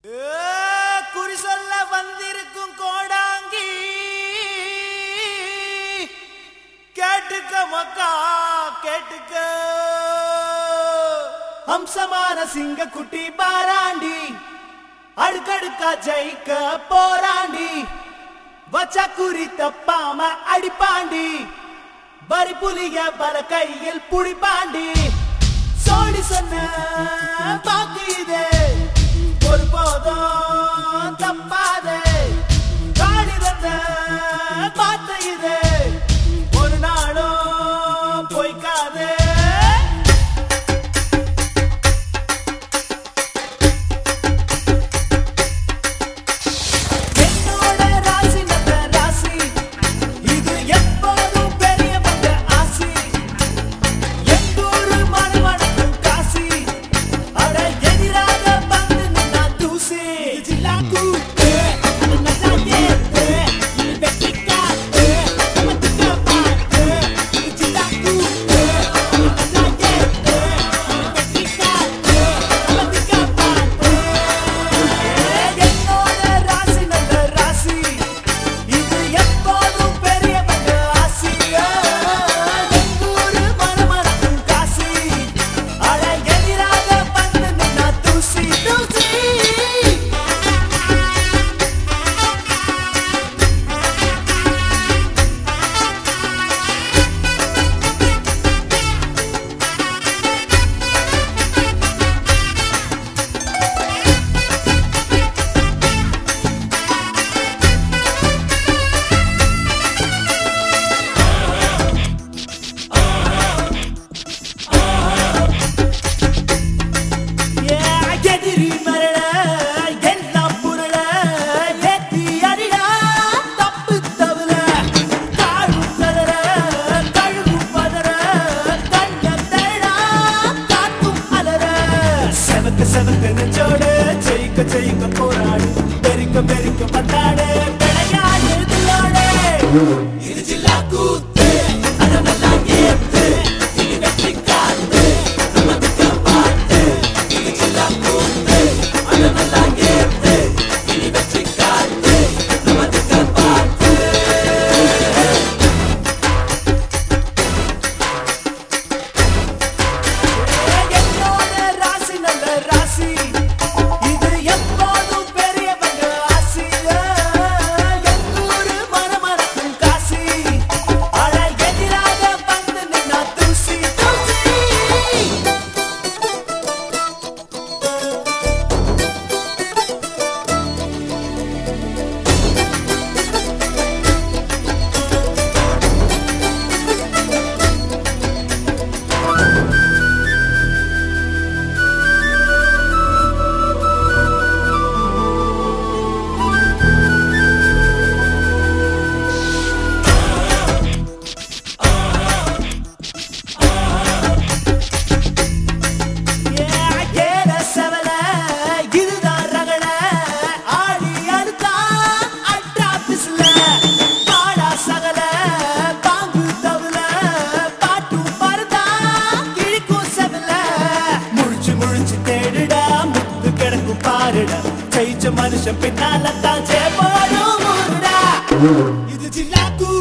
குறி சொல்ல வந்திருக்கும் கோடாங்கி கேட்டுக்க மக்கா கேட்டுக்க அம்சமான சிங்க குட்டி பாராண்டி அடுக்கடுக்கா ஜெயிக்க போராண்டி வச்சா குறி தப்பாம அடிப்பாண்டி வரி புலிய பல கையில் புடிப்பாண்டி சோடி சொன்ன பாக்கு இதே ஒரு போதும் தப்பாதே காடி வந்த பார்த்த இதே ஒரு நாளும் பொய்க்காதே என்னோட ராசி நல்ல ராசி இது எப்போதும் பெரியவங்க ஆசி எங்கூரு மணமணக்கும் காசி அட எதிராக வந்து நின்னா தூசி ஜில்லா கூத்து அது நல்லா ஏத்து இது வெட்டி காத்து நம்ம திக்க பாத்து ஜில்லா கூத்து அது நல்லா ஏத்து இது வெட்டி காத்து நம்ம திக்க பாத்து என்னோட ராசி நல்ல ராசி இது எப்போதும் பெரியவங்க ஆசியா எங்கூரு மனமரக்கும் காசி அட எதிராக வந்து நின்னா தூசி தூசி எதிரி மரள எல்லாம் புரள ஏத்தி அடிடா தப்பு தவல காடும் தளர கழுவும் பதற கண்ண தரடா காத்தும் அலற செவக்க செவக்க நெஞ்சோடு ஜெயிக்க ஜெயிக்க போராடு பெருக்க பெருக்க பந்தாடு விளையாடு இதுலோடு இது ஜில்லா கூத்து அத நல்லா ஏத்து இது வெற்றி காத்து நம்ம திக்க பார்த்து இது ஜில்லா கூத்து அத நல்லா ஏத்து இது வெற்றி காத்து நம்ம திக்க பார்த்து என்னோட ராசி நல்ல ராசி இது எப்போதும் பெரியவங்க ஆசியா எங்கூரு மனமரக்கும் காசி அட எதிராக வந்து நின்னா தூசி தூசி ஏற செவல இதுதான் ரகல ஆடி அடுத்தா அட்டா பிஸ்ல பாடா சகல பாம்பு தவுல பாட்டும் பருதா கிழிக்கும் செவல முழிச்சு முழிச்சு தேடுடா முத்து கிடக்கும் பாருடா ஜெயிச்ச மனுஷன் பின்னால தான் ஜெயப்பாடும் ஊருடா இது ஜில்லா கூ